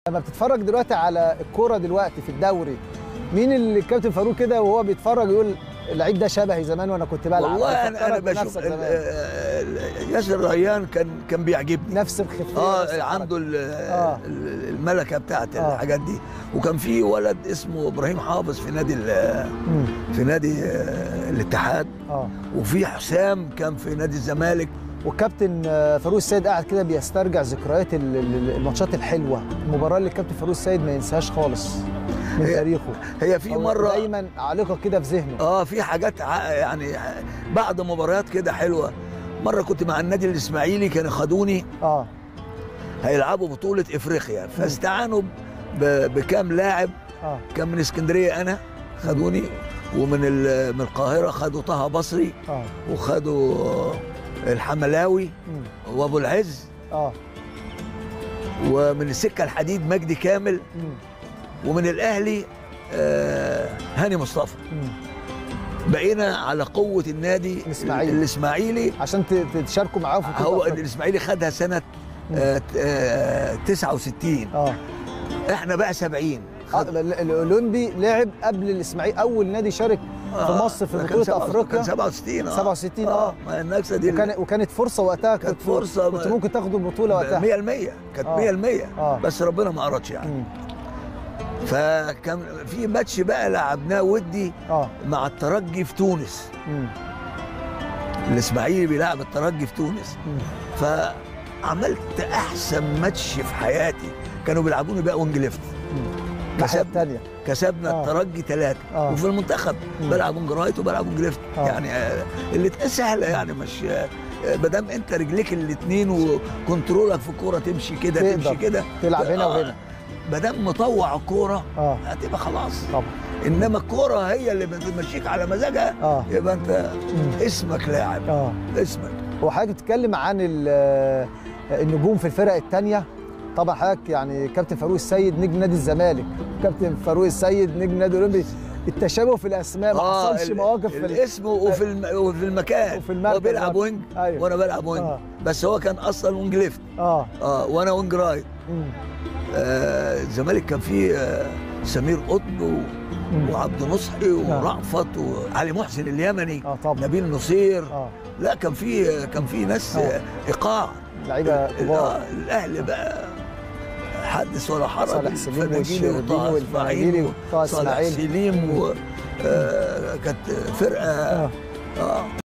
لما بتتفرج دلوقتي على الكوره دلوقتي في الدوري مين اللي الكابتن فاروق كده وهو بيتفرج يقول اللعيب ده شبهي زمان وانا كنت بلعب والله انا انا فكرك بشوف بنفسك ال- زمان. ال- ياسر ريان كان كان بيعجبني نفس الخفيه نفس اه الحركة. عنده ال- آه. ال- الملكه بتاعت آه. الحاجات دي وكان في ولد اسمه ابراهيم حافظ في نادي ال- مم. في نادي آه، الاتحاد اه وفي حسام كان في نادي الزمالك والكابتن آه، فاروق السيد قاعد كده بيسترجع ذكريات ال- ال- الماتشات الحلوه المباراه اللي الكابتن فاروق السيد ما ينساهاش خالص من هي- تاريخه هي في أو مره دايما عالقه كده في ذهنه اه في حاجات ع- يعني بعد مباريات كده حلوه مره كنت مع النادي الاسماعيلي كانوا خدوني اه هيلعبوا بطوله افريقيا فاستعانوا ب- بكام لاعب اه كان من اسكندريه انا خدوني ومن ال- من القاهره خدوا طه بصري اه وخدوا الحملاوي مم. وابو العز اه ومن السكه الحديد مجدي كامل مم. ومن الاهلي آه، هاني مصطفى مم. بقينا على قوه النادي الإسماعيلي. الاسماعيلي عشان ت- تشاركوا معاه في بطولة هو أفريقيا. الاسماعيلي خدها سنه آه، آه، 69 اه احنا بقى 70 آه، خد- ال- ال- الاولمبي لعب قبل الاسماعيلي اول نادي شارك في آه، مصر في كان بطوله سبعة- افريقيا كان 67 اه 67 اه ما النكسه دي وكان وكانت فرصه وقتها كانت كنت فرصة كنت ما- ممكن تاخدوا البطوله وقتها 100% كانت آه. 100% آه. بس ربنا ما ارادش يعني مم. فكان في ماتش بقى لعبناه ودي اه مع الترجي في تونس مم. الاسماعيلي بيلعب الترجي في تونس مم. فعملت احسن ماتش في حياتي كانوا بيلعبوني بقى وينج ليفت الناحيه كسب- الثانيه كسبنا آه. الترجي ثلاثة آه. وفي المنتخب مم. بلعب وينج رايت وبلعب وينج ليفت آه. يعني آه، الاتنين سهلة يعني مش ما دام انت رجليك الاثنين وكنترولك في الكوره تمشي كده تقدر تمشي كده تلعب هنا آه، وهنا ما دام مطوع الكوره اه هتبقى خلاص طبعا انما الكوره هي اللي بتمشيك على مزاجها اه يبقى انت مم. اسمك لاعب اه اسمك وحضرتك بتتكلم عن ال- النجوم في الفرق الثانيه طبعا حضرتك يعني كابتن فاروق السيد نجم نادي الزمالك كابتن فاروق السيد نجم نادي الاولمبي التشابه في الاسماء ما حصلش ال- مواقف في ال- الاسم وفي الم... وفي المكان وفي المركز هو بيلعب برضه. وينج أيوة. وانا بلعب وينج آه. بس هو كان اصلا وينج ليفت اه اه وانا وينج رايت مم. آه الزمالك كان فيه آه سمير قطب و... مم. وعبد نصحي ورأفت وعلي محسن اليمني اه طبعا نبيل نصير اه لا كان في كان في ناس آه. آه. ايقاع لعيبه آه، كبار الاهلي بقى حدث ولا حرج صالح سليم الفناجيلي والشربيني وطه والفناجيلي اسماعيل وطه وصالح إسماعيل. سليم و... آه كانت فرقه اه اه